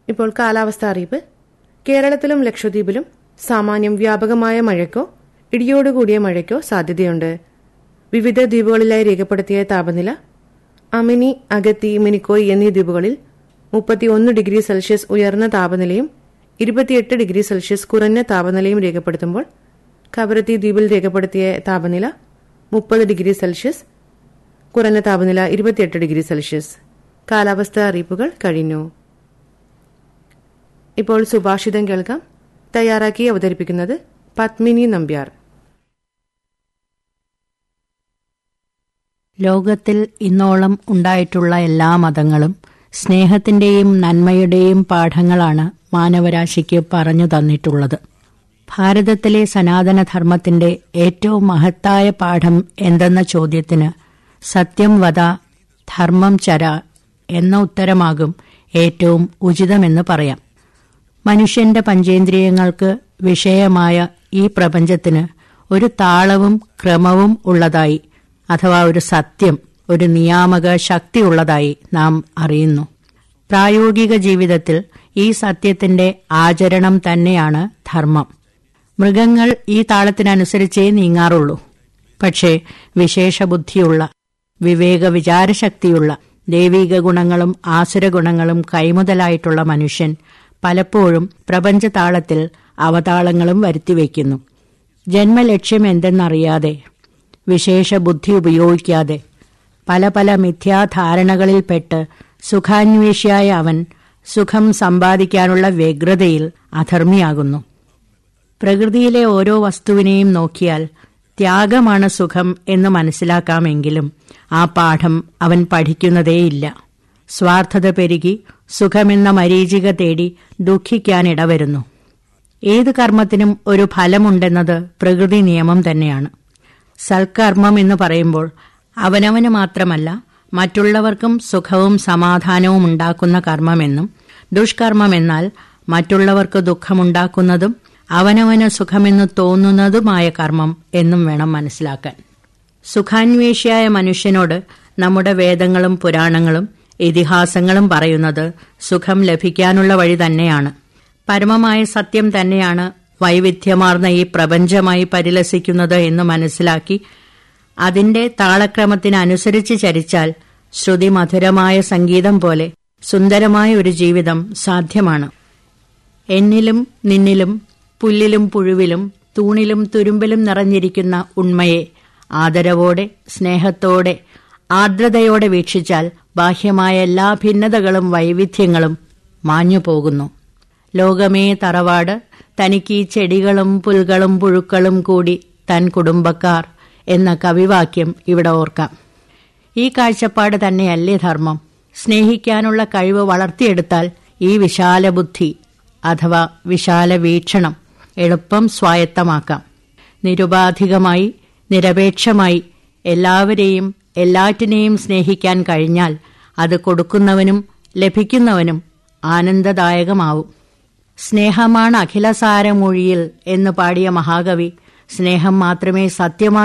ഇപ്പോൾ കാലാവസ്ഥ അറിയിപ്പ് കേരളത്തിലും ലക്ഷദ്വീപിലും സാമാന്യം വ്യാപകമായ മഴയ്ക്കോ ഇടിയോടുകൂടിയ മഴയ്ക്കോ സാധ്യതയുണ്ട് വിവിധ ദ്വീപുകളിലായി രേഖപ്പെടുത്തിയ താപനില അമിനി അഗത്തി മിനിക്കോയ് എന്നീ ദ്വീപുകളിൽ മുപ്പത്തിയൊന്ന് ഡിഗ്രി സെൽഷ്യസ് ഉയർന്ന താപനിലയും ഇരുപത്തിയെട്ട് ഡിഗ്രി സെൽഷ്യസ് കുറഞ്ഞ താപനിലയും രേഖപ്പെടുത്തുമ്പോൾ കവരത്തി ദ്വീപിൽ രേഖപ്പെടുത്തിയ താപനില മുപ്പത് ഡിഗ്രി സെൽഷ്യസ് കുറഞ്ഞ താപനില ഇരുപത്തിയെട്ട് ഡിഗ്രി സെൽഷ്യസ് കാലാവസ്ഥ അറിയിപ്പുകൾ കഴിഞ്ഞു ഇപ്പോൾ സുഭാഷിതം കേൾക്കാം തയ്യാറാക്കി അവതരിപ്പിക്കുന്നത് പത്മിനി നമ്പ്യാർ ലോകത്തിൽ ഇന്നോളം ഉണ്ടായിട്ടുള്ള എല്ലാ മതങ്ങളും സ്നേഹത്തിന്റെയും നന്മയുടെയും പാഠങ്ങളാണ് മാനവരാശിക്ക് പറഞ്ഞു തന്നിട്ടുള്ളത് ഭാരതത്തിലെ സനാതനധർമ്മത്തിന്റെ ഏറ്റവും മഹത്തായ പാഠം എന്തെന്ന ചോദ്യത്തിന് സത്യം വധ ധർമ്മം ചര എന്ന ഉത്തരമാകും ഏറ്റവും ഉചിതമെന്ന് പറയാം മനുഷ്യന്റെ പഞ്ചേന്ദ്രിയങ്ങൾക്ക് വിഷയമായ ഈ പ്രപഞ്ചത്തിന് ഒരു താളവും ക്രമവും ഉള്ളതായി അഥവാ ഒരു സത്യം ഒരു നിയാമക ശക്തി ഉള്ളതായി നാം അറിയുന്നു പ്രായോഗിക ജീവിതത്തിൽ ഈ സത്യത്തിന്റെ ആചരണം തന്നെയാണ് ധർമ്മം മൃഗങ്ങൾ ഈ താളത്തിനനുസരിച്ചേ നീങ്ങാറുള്ളൂ പക്ഷേ വിശേഷബുദ്ധിയുള്ള വിവേക വിചാരശക്തിയുള്ള ദൈവിക ഗുണങ്ങളും ആസുര ഗുണങ്ങളും കൈമുതലായിട്ടുള്ള മനുഷ്യൻ പലപ്പോഴും പ്രപഞ്ചതാളത്തിൽ അവതാളങ്ങളും വരുത്തിവെക്കുന്നു ജന്മലക്ഷ്യം എന്തെന്നറിയാതെ വിശേഷ ബുദ്ധി ഉപയോഗിക്കാതെ പല പല മിഥ്യാധാരണകളിൽപ്പെട്ട് സുഖാന്വേഷിയായ അവൻ സുഖം സമ്പാദിക്കാനുള്ള വ്യഗ്രതയിൽ അധർമ്മിയാകുന്നു പ്രകൃതിയിലെ ഓരോ വസ്തുവിനെയും നോക്കിയാൽ ത്യാഗമാണ് സുഖം എന്ന് മനസ്സിലാക്കാമെങ്കിലും ആ പാഠം അവൻ പഠിക്കുന്നതേയില്ല സ്വാർത്ഥത പെരുകി സുഖമെന്ന മരീചിക തേടി ദുഃഖിക്കാനിടവരുന്നു ഏത് കർമ്മത്തിനും ഒരു ഫലമുണ്ടെന്നത് പ്രകൃതി നിയമം തന്നെയാണ് സൽക്കർമ്മം എന്ന് പറയുമ്പോൾ അവനവന് മാത്രമല്ല മറ്റുള്ളവർക്കും സുഖവും സമാധാനവും ഉണ്ടാക്കുന്ന കർമ്മമെന്നും ദുഷ്കർമ്മമെന്നാൽ മറ്റുള്ളവർക്ക് ദുഃഖമുണ്ടാക്കുന്നതും അവനവന് സുഖമെന്ന് തോന്നുന്നതുമായ കർമ്മം എന്നും വേണം മനസ്സിലാക്കാൻ സുഖാന്വേഷിയായ മനുഷ്യനോട് നമ്മുടെ വേദങ്ങളും പുരാണങ്ങളും ഇതിഹാസങ്ങളും പറയുന്നത് സുഖം ലഭിക്കാനുള്ള വഴി തന്നെയാണ് പരമമായ സത്യം തന്നെയാണ് വൈവിധ്യമാർന്ന ഈ പ്രപഞ്ചമായി പരിലസിക്കുന്നത് എന്ന് മനസ്സിലാക്കി അതിന്റെ താളക്രമത്തിനനുസരിച്ച് ചരിച്ചാൽ ശ്രുതിമധുരമായ സംഗീതം പോലെ സുന്ദരമായ ഒരു ജീവിതം സാധ്യമാണ് എന്നിലും നിന്നിലും പുല്ലിലും പുഴുവിലും തൂണിലും തുരുമ്പിലും നിറഞ്ഞിരിക്കുന്ന ഉണ്മയെ ആദരവോടെ സ്നേഹത്തോടെ ആർദ്രതയോടെ വീക്ഷിച്ചാൽ ബാഹ്യമായ എല്ലാ ഭിന്നതകളും വൈവിധ്യങ്ങളും മാഞ്ഞു പോകുന്നു ലോകമേ തറവാട് തനിക്ക് ഈ ചെടികളും പുൽകളും പുഴുക്കളും കൂടി തൻ കുടുംബക്കാർ എന്ന കവിവാക്യം ഇവിടെ ഓർക്കാം ഈ കാഴ്ചപ്പാട് തന്നെയല്ലേ ധർമ്മം സ്നേഹിക്കാനുള്ള കഴിവ് വളർത്തിയെടുത്താൽ ഈ വിശാല ബുദ്ധി അഥവാ വിശാല വീക്ഷണം എളുപ്പം സ്വായത്തമാക്കാം നിരുപാധികമായി നിരപേക്ഷമായി എല്ലാവരെയും എല്ലാറ്റിനെയും സ്നേഹിക്കാൻ കഴിഞ്ഞാൽ അത് കൊടുക്കുന്നവനും ലഭിക്കുന്നവനും ആനന്ദദായകമാവും സ്നേഹമാണ് അഖിലസാരമൊഴിയിൽ എന്ന് പാടിയ മഹാകവി സ്നേഹം മാത്രമേ സത്യമായി